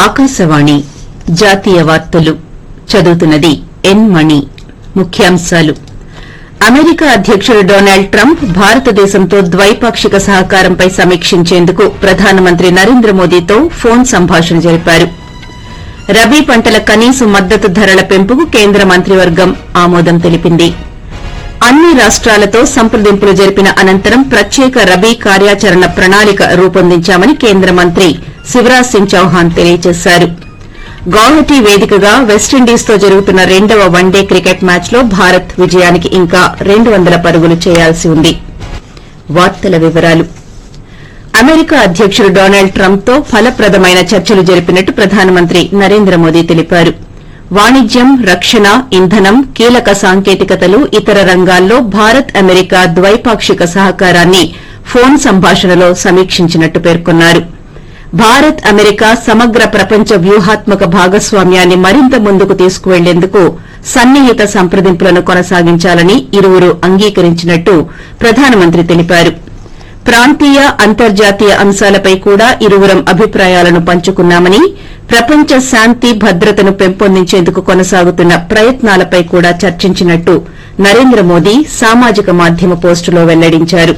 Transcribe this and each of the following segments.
ఆకాశవాణి జాతీయ వార్తలు చదువుతున్నది ఎన్ మణి ముఖ్యాంశాలు అమెరికా అధ్యకుడు డొనాల్డ్ ట్రంప్ భారతదేశంతో ద్వైపాక్షిక సహకారంపై సమీక్షించేందుకు ప్రధానమంత్రి నరేంద్ర మోదీతో ఫోన్ సంభాషణ జరిపారు రబీ పంటల కనీస మద్దతు ధరల పెంపుకు కేంద్ర మంత్రివర్గం ఆమోదం తెలిపింది అన్ని రాష్టాలతో సంప్రదింపులు జరిపిన అనంతరం ప్రత్యేక రబీ కార్యాచరణ ప్రణాళిక రూపొందించామని కేంద్ర మంత్రి శివరాజ్ సింగ్ చౌహాన్ తెలియజేశారు గౌహటి వేదికగా వెస్టిండీస్తో జరుగుతున్న రెండవ వన్డే క్రికెట్ మ్యాచ్లో భారత్ విజయానికి ఇంకా రెండు వందల పరుగులు చేయాల్సి ఉంది వార్తల వివరాలు అమెరికా అధ్యకుడు డొనాల్డ్ ట్రంప్తో ఫలప్రదమైన చర్చలు జరిపినట్టు ప్రధానమంత్రి నరేంద్ర మోదీ తెలిపారు వాణిజ్యం రక్షణ ఇంధనం కీలక సాంకేతికతలు ఇతర రంగాల్లో భారత్ అమెరికా ద్వైపాక్షిక సహకారాన్ని ఫోన్ సంభాషణలో సమీక్షించినట్టు పేర్కొన్నారు భారత్ అమెరికా సమగ్ర ప్రపంచ వ్యూహాత్మక భాగస్వామ్యాన్ని మరింత ముందుకు తీసుకువెళ్లేందుకు సన్నిహిత సంప్రదింపులను కొనసాగించాలని ఇరువురు అంగీకరించినట్టు ప్రధానమంత్రి తెలిపారు ప్రాంతీయ అంతర్జాతీయ అంశాలపై కూడా ఇరువురం అభిప్రాయాలను పంచుకున్నామని ప్రపంచ శాంతి భద్రతను పెంపొందించేందుకు కొనసాగుతున్న ప్రయత్నాలపై కూడా చర్చించినట్టు నరేంద్ర మోదీ సామాజిక మాధ్యమ పోస్టులో వెల్లడించారు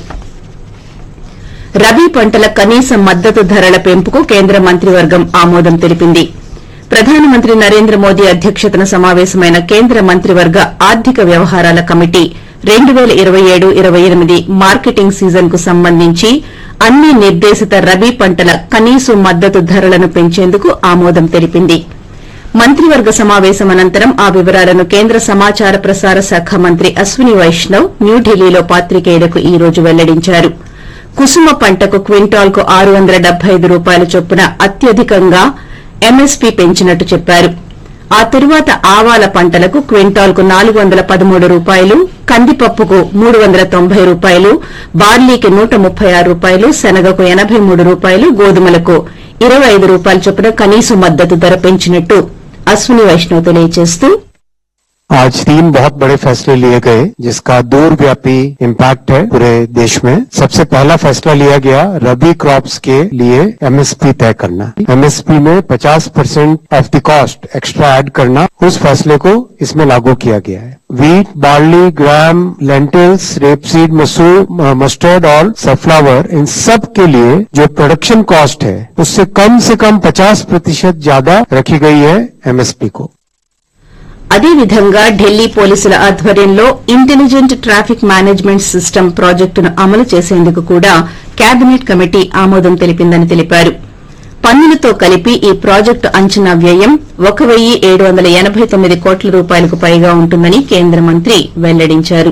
రబీ పంటల కనీస మద్దతు ధరల పెంపుకు కేంద్ర మంత్రివర్గం ఆమోదం తెలిపింది ప్రధానమంత్రి నరేంద్ర మోదీ అధ్యక్షతన సమావేశమైన కేంద్ర మంత్రివర్గ ఆర్థిక వ్యవహారాల కమిటీ రెండు పేల ఇరవై ఏడు ఇరవై ఎనిమిది మార్కెటింగ్ సీజన్ కు సంబంధించి అన్ని నిర్దేశిత రబీ పంటల కనీస మద్దతు ధరలను పెంచేందుకు ఆమోదం తెలిపింది మంత్రివర్గ సమావేశం అనంతరం ఆ వివరాలను కేంద్ర సమాచార ప్రసార శాఖ మంత్రి అశ్విని వైష్ణవ్ న్యూఢిల్లీలో పాత్రికేయులకు ఈ రోజు వెల్లడించారు కుసుమ పంటకు క్వింటాల్కు ఆరు వందల డెబ్బై ఐదు రూపాయల చొప్పున అత్యధికంగా ఎంఎస్పీ పెంచినట్టు చెప్పారు ఆ తరువాత ఆవాల పంటలకు క్వింటాల్కు నాలుగు వందల పదమూడు రూపాయలు కందిపప్పుకు మూడు వందల తొంభై రూపాయలు బార్లీకి నూట ముప్పై ఆరు రూపాయలు శనగకు ఎనబై మూడు రూపాయలు గోధుమలకు ఇరవై ఐదు రూపాయల చొప్పున కనీస మద్దతు ధర పెంచినట్టు అశ్విని వైష్ణవ్ తెలియజేస్తూ आज तीन बहुत बड़े फैसले लिए गए जिसका दूरव्यापी इम्पैक्ट है पूरे देश में सबसे पहला फैसला लिया गया रबी क्रॉप्स के लिए एमएसपी तय करना एमएसपी में 50 percent of the cost extra add करना उस फैसले को इसमें लागू किया गया है wheat barley gram lentils rapeseed मसूर मस्टर्ड और सनफ्लावर इन सब के लिए जो प्रोडक्शन कॉस्ट है उससे कम से कम 50 प्रतिशत ज्यादा रखी गई है एमएसपी को అదేవిధంగా ఢిల్లీ పోలీసుల ఆధ్వర్యంలో ఇంటెలిజెంట్ ట్రాఫిక్ మేనేజ్మెంట్ సిస్టమ్ ప్రాజెక్టును అమలు చేసేందుకు కూడా కేబినెట్ కమిటీ ఆమోదం తెలిపిందని తెలిపారు పన్నులతో కలిపి ఈ ప్రాజెక్టు అంచనా వ్యయం ఒక వెయ్యి ఏడు వందల ఎనబై తొమ్మిది కోట్ల రూపాయలకు పైగా ఉంటుందని కేంద్ర మంత్రి వెల్లడించారు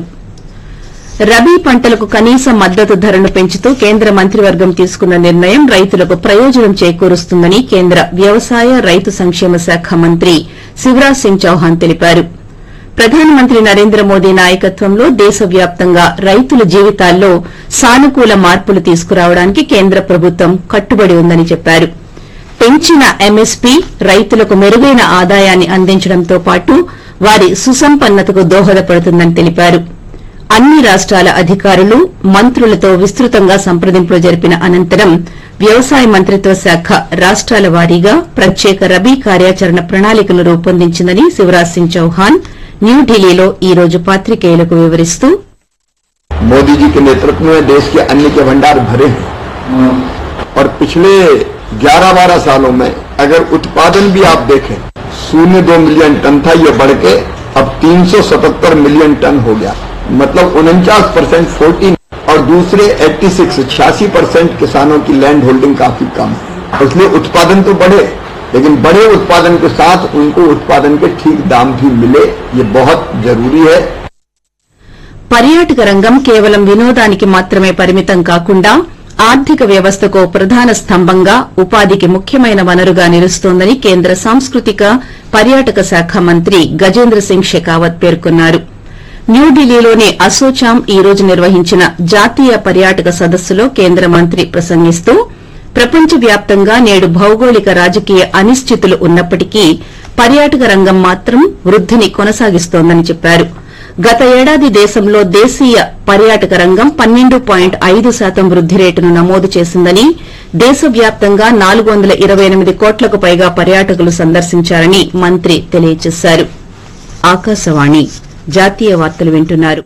రబీ పంటలకు కనీస మద్దతు ధరను పెంచుతూ కేంద్ర మంత్రివర్గం తీసుకున్న నిర్ణయం రైతులకు ప్రయోజనం చేకూరుస్తుందని కేంద్ర వ్యవసాయ రైతు సంక్షేమ శాఖ మంత్రి శివరాజ్ సింగ్ చౌహాన్ తెలిపారు ప్రధానమంత్రి నరేంద్ర మోదీ నాయకత్వంలో దేశవ్యాప్తంగా రైతుల జీవితాల్లో సానుకూల మార్పులు తీసుకురావడానికి కేంద్ర ప్రభుత్వం కట్టుబడి ఉందని చెప్పారు పెంచిన ఎంఎస్పీ రైతులకు మెరుగైన ఆదాయాన్ని అందించడంతో పాటు వారి సుసంపన్నతకు దోహదపడుతుందని తెలిపారు అన్ని రాష్టాల అధికారులు మంత్రులతో విస్తృతంగా సంప్రదింపులు జరిపిన అనంతరం వ్యవసాయ మంత్రిత్వ శాఖ రాష్టాల వారీగా ప్రత్యేక రబీ కార్యాచరణ ప్రణాళికను రూపొందించిందని శివరాజ్ సింగ్ చౌహాన్ న్యూఢిల్లీలో ఈ రోజు పాత్రికేయులకు వివరిస్తూ मोदी जी के नेतृत्व में देश के अन्न के भंडार भरे हैं और पिछले 11-12 सालों में अगर उत्पादन भी आप देखें शून्य दो मिलियन टन था ये बढ़ के अब 377 मिलियन टन हो गया मतलब उनचास परसेंट फोर्टीन और दूसरे 86 छियासी परसेंट किसानों की लैंड होल्डिंग काफी कम है इसलिए उत्पादन तो बढ़े लेकिन बड़े उत्पादन के साथ उनको उत्पादन के ठीक दाम भी मिले ये बहुत जरूरी है పర్యాటక రంగం కేవలం వినోదానికి మాత్రమే పరిమితం కాకుండా ఆర్థిక వ్యవస్థకు ప్రధాన స్తంభంగా ఉపాధికి ముఖ్యమైన వనరుగా నిలుస్తోందని కేంద్ర సాంస్కృతిక పర్యాటక శాఖ మంత్రి గజేంద్ర సింగ్ షెకావత్ పేర్కొన్నారు న్యూఢిల్లీలోని అసోచాం ఈ రోజు నిర్వహించిన జాతీయ పర్యాటక సదస్సులో కేంద్ర మంత్రి ప్రసంగిస్తూ ప్రపంచవ్యాప్తంగా నేడు భౌగోళిక రాజకీయ అనిశ్చితులు ఉన్నప్పటికీ పర్యాటక రంగం మాత్రం వృద్దిని కొనసాగిస్తోందని చెప్పారు గత ఏడాది దేశంలో దేశీయ పర్యాటక రంగం పన్నెండు పాయింట్ ఐదు శాతం వృద్ది రేటును నమోదు చేసిందని దేశవ్యాప్తంగా నాలుగు వందల ఇరవై ఎనిమిది కోట్లకు పైగా పర్యాటకులు సందర్శించారని మంత్రి తెలియజేశారు ఆకాశవాణి జాతీయ వార్తలు వింటున్నారు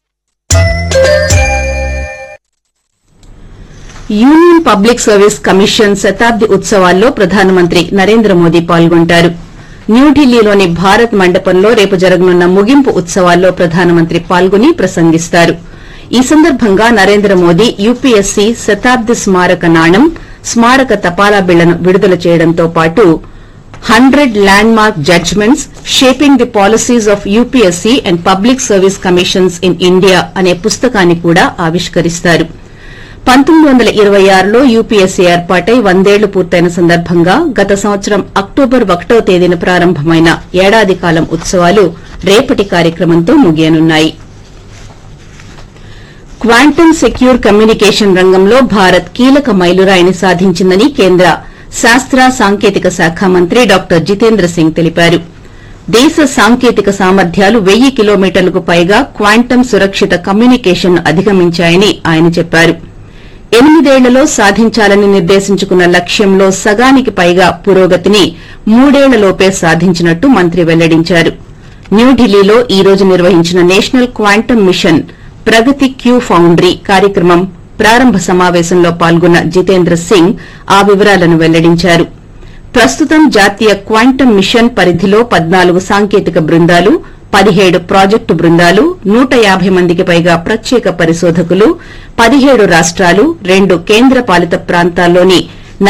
యూనియన్ పబ్లిక్ సర్వీస్ కమిషన్ శతాబ్ది ఉత్సవాల్లో ప్రధానమంత్రి నరేంద్ర మోదీ పాల్గొంటారు న్యూఢిల్లీలోని భారత్ మండపంలో రేపు జరగనున్న ముగింపు ఉత్సవాల్లో ప్రధానమంత్రి పాల్గొని ప్రసంగిస్తారు ఈ సందర్భంగా నరేంద్ర మోదీ యూపీఎస్సీ శతాబ్ది స్మారక నాణం స్మారక తపాలా బిళ్లను విడుదల చేయడంతో పాటు hundred landmark judgements shaping the policies of UPSC and public service commissions in India అనే పుస్తకాన్ని కూడా ఆవిష్కరిస్తారు పంతొమ్మిది వందల ఇరవై ఆరులో యూపీఎస్సీ ఏర్పాటై వందేళ్లు పూర్తయిన సందర్భంగా గత సంవత్సరం అక్టోబర్ ఒకటో తేదీన ప్రారంభమైన ఏడాది కాలం ఉత్సవాలు రేపటి కార్యక్రమంతో ముగియనున్నాయి క్వాంటమ్ సెక్యూర్ కమ్యూనికేషన్ రంగంలో భారత్ కీలక మైలురాయిని సాధించిందని కేంద్ర శాస్త్ర సాంకేతిక శాఖ మంత్రి డాక్టర్ జితేంద్ర సింగ్ తెలిపారు దేశ సాంకేతిక సామర్థ్యాలు వెయ్యి కిలోమీటర్లకు పైగా క్వాంటమ్ సురక్షిత కమ్యూనికేషన్ అధిగమించాయని ఆయన చెప్పారు ఎనిమిదేళ్లలో సాధించాలని నిర్దేశించుకున్న లక్ష్యంలో సగానికి పైగా పురోగతిని మూడేళ్లలోపే సాధించినట్టు మంత్రి వెల్లడించారు న్యూఢిల్లీలో ఈ రోజు నిర్వహించిన నేషనల్ క్వాంటమ్ మిషన్ ప్రగతి క్యూ ఫౌండరీ కార్యక్రమం ప్రారంభ సమావేశంలో పాల్గొన్న జితేంద్ర సింగ్ ఆ వివరాలను వెల్లడించారు ప్రస్తుతం జాతీయ క్వాంటమ్ మిషన్ పరిధిలో పద్నాలుగు సాంకేతిక బృందాలు పదిహేడు ప్రాజెక్టు బృందాలు నూట యాభై మందికి పైగా ప్రత్యేక పరిశోధకులు పదిహేడు రాష్ట్రాలు రెండు కేంద్ర పాలిత ప్రాంతాల్లోని